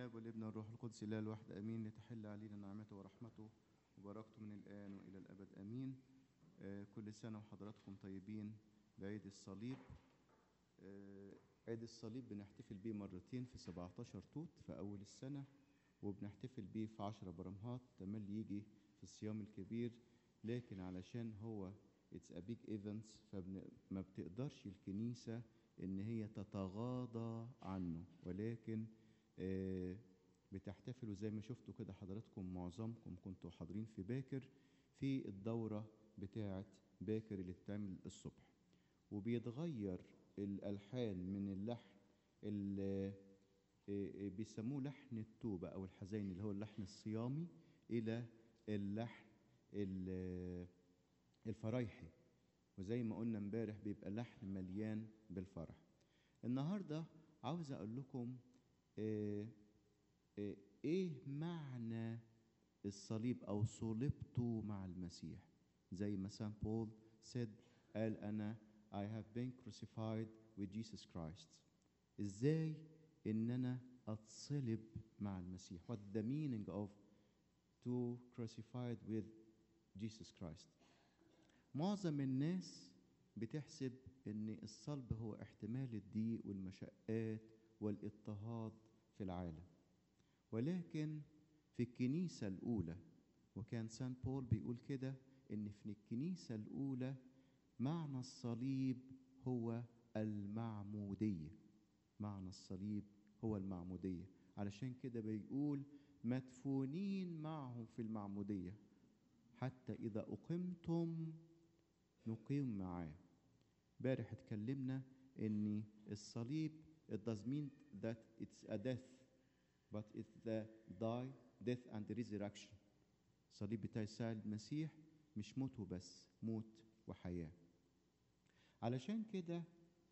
الآب والابن والروح القدس الله الواحد آمين لتحل علينا نعمته ورحمته وبركته من الآن وإلى الأبد آمين آه، كل سنة وحضراتكم طيبين بعيد الصليب آه، عيد الصليب بنحتفل بيه مرتين في 17 توت في أول السنة وبنحتفل بيه في 10 برمهات تملي يجي في الصيام الكبير لكن علشان هو اتس ا بيج ايفنتس فما بتقدرش الكنيسة ان هي تتغاضى عنه ولكن آه، بتحتفلوا زي ما شفتوا كده حضراتكم معظمكم كنتوا حاضرين في باكر في الدورة بتاعة باكر اللي بتتعمل الصبح وبيتغير الألحان من اللحن اللي بيسموه لحن التوبة أو الحزين اللي هو اللحن الصيامي إلى اللحن ال- الفرايحي وزي ما قلنا امبارح بيبقى لحن مليان بالفرح النهارده عاوز اقول لكم آه، آه، ايه معنى الصليب او صلبته مع المسيح زي ما سان بول said قال انا I have been crucified with Jesus Christ ازاي ان انا اتصلب مع المسيح what the meaning of to crucified with Jesus Christ معظم الناس بتحسب ان الصلب هو احتمال الضيق والمشقات والاضطهاد في العالم ولكن في الكنيسة الأولى وكان سان بول بيقول كده إن في الكنيسة الأولى معنى الصليب هو المعمودية معنى الصليب هو المعمودية علشان كده بيقول مدفونين معه في المعمودية حتى إذا أقمتم نقيم معاه امبارح اتكلمنا ان الصليب it does mean that it's a death but it's the die death and resurrection الصليب بتاع السيد المسيح مش موته بس موت وحياة علشان كده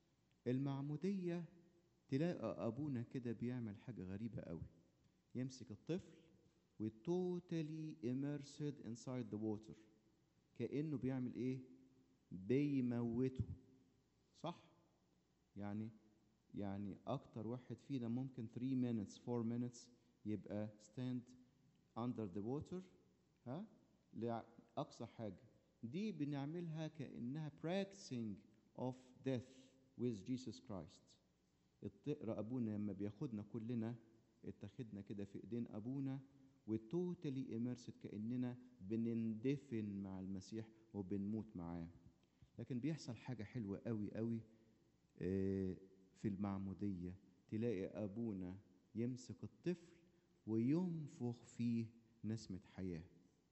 المعمودية تلاقي أبونا كده بيعمل حاجة غريبة قوي يمسك الطفل و totally immersed inside the water كأنه بيعمل إيه؟ بيموته صح؟ يعني يعني أكتر واحد فينا ممكن 3 minutes 4 minutes يبقى stand under the water ها؟ لأقصى حاجة دي بنعملها كأنها practicing of death with Jesus Christ الطقر أبونا لما بياخدنا كلنا اتخذنا كده في إيدين أبونا وتوتالي immersed كأننا بنندفن مع المسيح وبنموت معاه لكن بيحصل حاجة حلوة قوي قوي آه، في المعمودية تلاقي أبونا يمسك الطفل وينفخ فيه نسمة حياة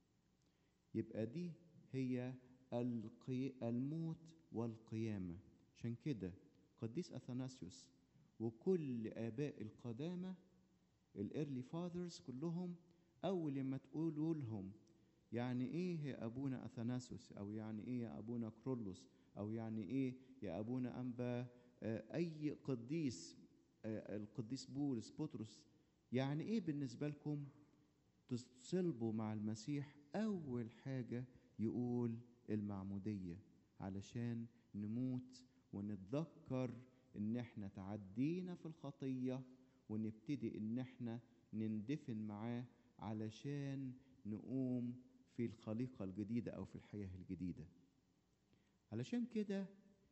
يبقى دي هي القي... الموت والقيامة عشان كده قديس أثناسيوس وكل آباء القدامى الإيرلي فاذرز كلهم أول لما تقولوا لهم يعني إيه يا أبونا أثناسيوس أو يعني إيه يا أبونا كرولوس أو يعني إيه يا أبونا أنبا آه، أي قديس آه، القديس بولس بطرس يعني إيه بالنسبة لكم تصلبوا مع المسيح أول حاجة يقول المعمودية علشان نموت ونتذكر إن إحنا تعدينا في الخطية ونبتدي إن إحنا نندفن معاه علشان نقوم في الخليقة الجديدة أو في الحياة الجديدة علشان كده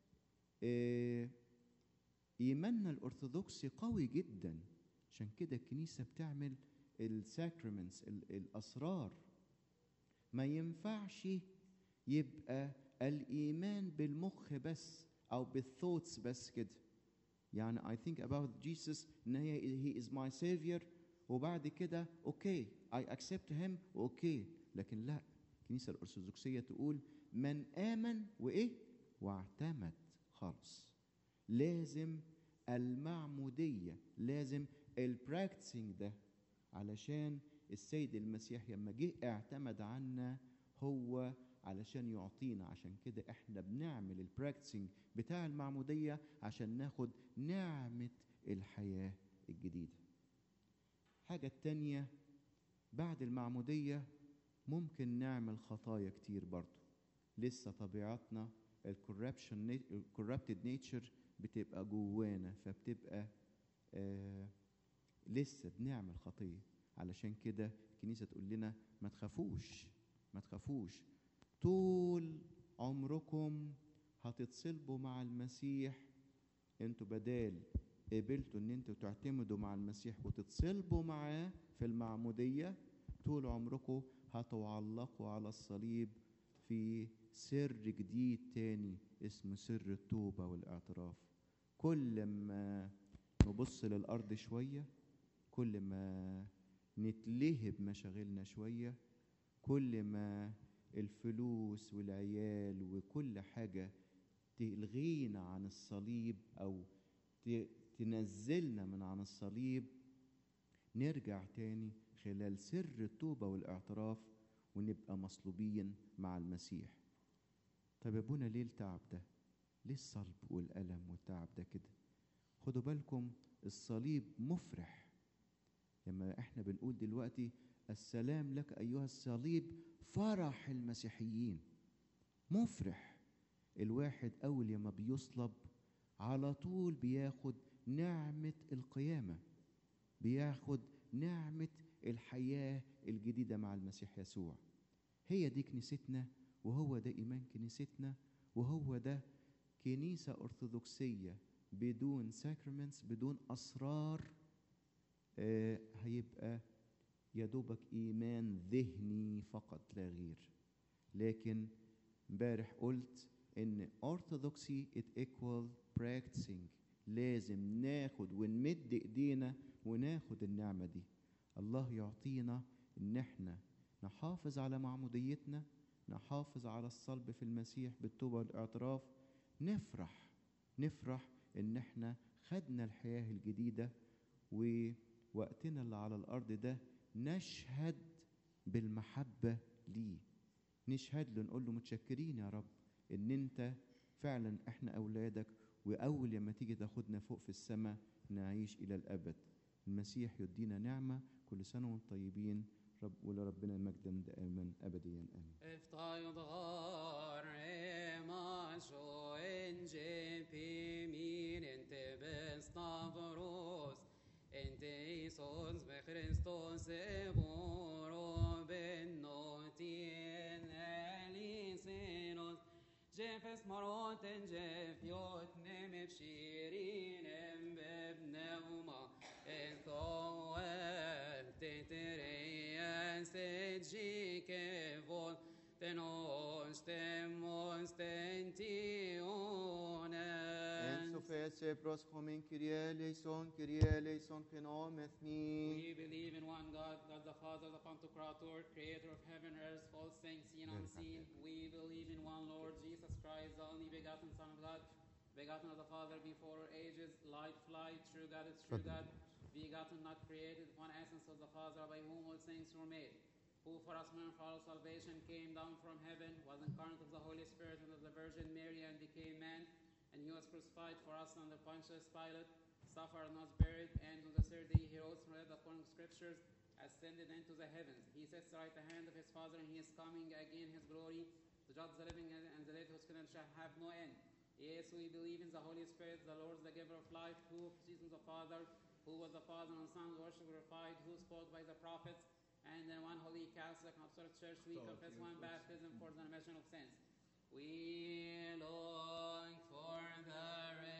آه، إيماننا الأرثوذكسي قوي جدا عشان كده الكنيسة بتعمل الساكرمنتس الأسرار ما ينفعش يبقى الإيمان بالمخ بس أو بالثوتس بس كده يعني I think about Jesus إن هي he is my savior وبعد كده أوكي I accept him وأوكي لكن لا الكنيسة الأرثوذكسية تقول من آمن وإيه واعتمد خالص لازم المعمودية لازم البراكتسنج ده علشان السيد المسيح لما جه اعتمد عنا هو علشان يعطينا عشان كده احنا بنعمل البراكتسنج بتاع المعمودية عشان ناخد نعمة الحياة الجديدة حاجة التانية بعد المعمودية ممكن نعمل خطايا كتير برضو لسه طبيعتنا الكوربشن الكوربتد نيتشر بتبقى جوانا فبتبقى آه لسه بنعمل خطيه علشان كده الكنيسه تقول لنا ما تخافوش ما تخافوش طول عمركم هتتصلبوا مع المسيح انتوا بدال قبلتوا ان انتوا تعتمدوا مع المسيح وتتصلبوا معاه في المعموديه طول عمركم هتعلقوا على الصليب في سر جديد تاني اسمه سر التوبه والاعتراف كل ما نبص للارض شويه كل ما نتلهب مشاغلنا شويه كل ما الفلوس والعيال وكل حاجه تلغينا عن الصليب او تنزلنا من عن الصليب نرجع تاني خلال سر التوبه والاعتراف ونبقى مصلوبين مع المسيح طب يا ابونا ليه التعب ده ليه الصلب والألم والتعب ده كده خدوا بالكم الصليب مفرح لما احنا بنقول دلوقتي السلام لك أيها الصليب فرح المسيحيين مفرح الواحد أول لما بيصلب على طول بياخد نعمة القيامة بياخد نعمة الحياة الجديدة مع المسيح يسوع هي دي كنيستنا وهو ده إيمان كنيستنا وهو ده كنيسة أرثوذكسية بدون ساكرمنتس بدون أسرار آه هيبقى يا دوبك إيمان ذهني فقط لا غير لكن امبارح قلت إن Orthodoxy it equal practicing لازم ناخد ونمد إيدينا وناخد النعمة دي الله يعطينا إن إحنا نحافظ على معموديتنا نحافظ على الصلب في المسيح بالتوبة والاعتراف نفرح نفرح ان احنا خدنا الحياة الجديدة ووقتنا اللي على الارض ده نشهد بالمحبة ليه نشهد له نقول له متشكرين يا رب ان انت فعلا احنا اولادك واول لما تيجي تاخدنا فوق في السماء نعيش الى الابد المسيح يدينا نعمة كل سنة وانتم طيبين رب ولربنا المجد دائما ابديا امين افتايض غار ما شو انجي بيمين انت بستافروس انت ايسوس بخريستوس بورو بالنوتين اليسينوس جيفس مرات جيف يوتنم بشيرين ببنوما الثوال تتريا سجيك فول تنوش تموس تنتيونس Enso fese pros homin Kyrie eleison, Kyrie eleison, penom ethni. We believe in one God, God the Father, the Pantocrator, creator of heaven and earth, all things seen and unseen. We believe in one Lord Jesus Christ, the only begotten Son of God, begotten of the Father before ages, light, flight, true God is true God, begotten, not created, one essence of the Father, by whom all things were made. Who for us men for our salvation came down from heaven, was incarnate of the Holy Spirit and of the Virgin Mary, and became man. And he was crucified for us under Pontius Pilate, suffered and was buried, and on the third day he rose from the dead according to Scriptures, ascended into the heavens. He sits right at the hand of his Father, and he is coming again in his glory to judge the living and and the dead, whose kingdom shall have no end. Yes, we believe in the Holy Spirit, the Lord, the giver of life, who proceeds from the Father, who was the Father and Son, worship glorified, who spoke by the prophets, and in one holy Catholic and Apostolic Church, we confess one baptism for the remission of sins. We long for the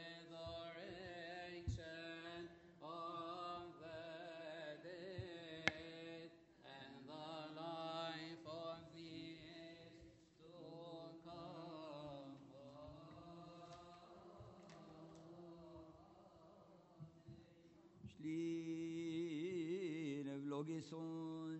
resurrection of the dead and the life of the age to come. Slir vlogison